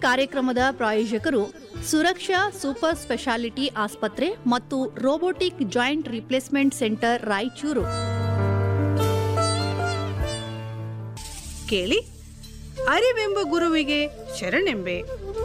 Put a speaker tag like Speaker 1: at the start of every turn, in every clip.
Speaker 1: ಕಾರ್ಯಕ್ರಮದ ಪ್ರಾಯೋಜಕರು ಸುರಕ್ಷಾ super speciality ಆಸ್ಪತ್ರೆ ಮತ್ತು robotic joint replacement centre Raichur
Speaker 2: ಕೇಳಿ ಅರಿವೆಂಬ ಗುರುವಿಗೆ ಶರಣೆಂಬೆ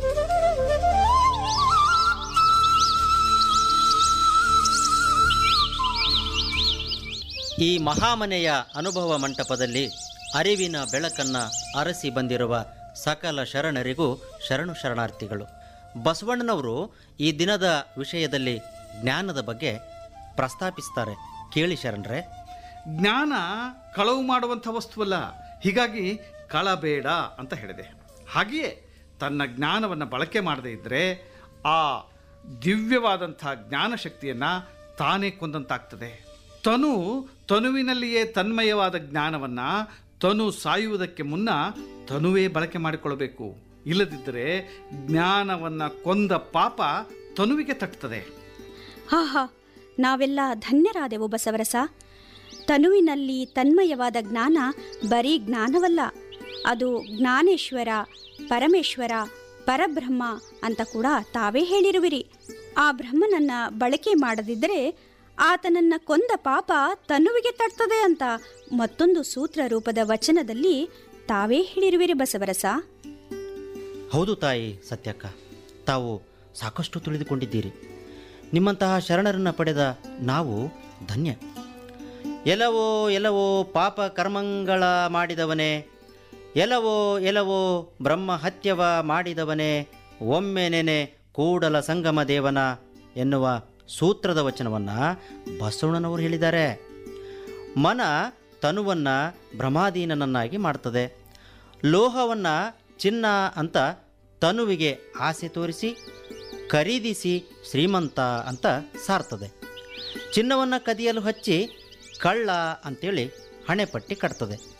Speaker 3: ಈ ಮಹಾಮನೆಯ ಅನುಭವ ಮಂಟಪದಲ್ಲಿ ಅರಿವಿನ ಬೆಳಕನ್ನ ಅರಸಿ ಬಂದಿರುವ ಸಕಲ ಶರಣರಿಗೂ ಶರಣು ಶರಣಾರ್ಥಿಗಳು ಬಸವಣ್ಣನವರು ಈ ದಿನದ ವಿಷಯದಲ್ಲಿ ಜ್ಞಾನದ ಬಗ್ಗೆ ಪ್ರಸ್ತಾಪಿಸ್ತಾರೆ ಕೇಳಿ ಶರಣರೇ
Speaker 4: ಜ್ಞಾನ ಕಳವು ಮಾಡುವಂಥ ವಸ್ತುವಲ್ಲ ಹೀಗಾಗಿ ಕಳಬೇಡ ಅಂತ ಹೇಳಿದೆ ಹಾಗೆಯೇ ತನ್ನ ಜ್ಞಾನವನ್ನು ಬಳಕೆ ಮಾಡದೇ ಇದ್ದರೆ ಆ ದಿವ್ಯವಾದಂಥ ಜ್ಞಾನಶಕ್ತಿಯನ್ನು ತಾನೇ ಕೊಂದಂತಾಗ್ತದೆ ತನು ತನುವಿನಲ್ಲಿಯೇ ತನ್ಮಯವಾದ ಜ್ಞಾನವನ್ನು ತನು ಸಾಯುವುದಕ್ಕೆ ಮುನ್ನ ತನುವೇ ಬಳಕೆ ಮಾಡಿಕೊಳ್ಳಬೇಕು ಇಲ್ಲದಿದ್ದರೆ ಜ್ಞಾನವನ್ನು ಕೊಂದ ಪಾಪ ತನುವಿಗೆ ತಟ್ಟುತ್ತದೆ
Speaker 5: ಹಾ ಹಾ ನಾವೆಲ್ಲ ಧನ್ಯರಾದೆವು ಬಸವರಸ ತನುವಿನಲ್ಲಿ ತನ್ಮಯವಾದ ಜ್ಞಾನ ಬರೀ ಜ್ಞಾನವಲ್ಲ ಅದು ಜ್ಞಾನೇಶ್ವರ ಪರಮೇಶ್ವರ ಪರಬ್ರಹ್ಮ ಅಂತ ಕೂಡ ತಾವೇ ಹೇಳಿರುವಿರಿ ಆ ಬ್ರಹ್ಮನನ್ನ ಬಳಕೆ ಮಾಡದಿದ್ದರೆ ಆತನನ್ನ ಕೊಂದ ಪಾಪ ತನುವಿಗೆ ತಟ್ತದೆ ಅಂತ ಮತ್ತೊಂದು ಸೂತ್ರ ರೂಪದ ವಚನದಲ್ಲಿ ತಾವೇ ಹೇಳಿರುವಿರಿ ಬಸವರಸ
Speaker 3: ಹೌದು ತಾಯಿ ಸತ್ಯಕ್ಕ ತಾವು ಸಾಕಷ್ಟು ತಿಳಿದುಕೊಂಡಿದ್ದೀರಿ ನಿಮ್ಮಂತಹ ಶರಣರನ್ನು ಪಡೆದ ನಾವು ಧನ್ಯ ಎಲವೋ ಎಲವೋ ಪಾಪ ಕರ್ಮಂಗಳ ಮಾಡಿದವನೇ ಎಲವೋ ಎಲವೋ ಬ್ರಹ್ಮ ಹತ್ಯವ ಮಾಡಿದವನೇ ಒಮ್ಮೆ ನೆನೆ ಕೂಡಲ ಸಂಗಮ ದೇವನ ಎನ್ನುವ ಸೂತ್ರದ ವಚನವನ್ನು ಬಸವಣ್ಣನವರು ಹೇಳಿದ್ದಾರೆ ಮನ ತನುವನ್ನು ಭ್ರಮಾಧೀನನನ್ನಾಗಿ ಮಾಡ್ತದೆ ಲೋಹವನ್ನು ಚಿನ್ನ ಅಂತ ತನುವಿಗೆ ಆಸೆ ತೋರಿಸಿ ಖರೀದಿಸಿ ಶ್ರೀಮಂತ ಅಂತ ಸಾರ್ತದೆ ಚಿನ್ನವನ್ನು ಕದಿಯಲು ಹಚ್ಚಿ ಕಳ್ಳ ಅಂತೇಳಿ ಹಣೆಪಟ್ಟಿ ಕಟ್ತದೆ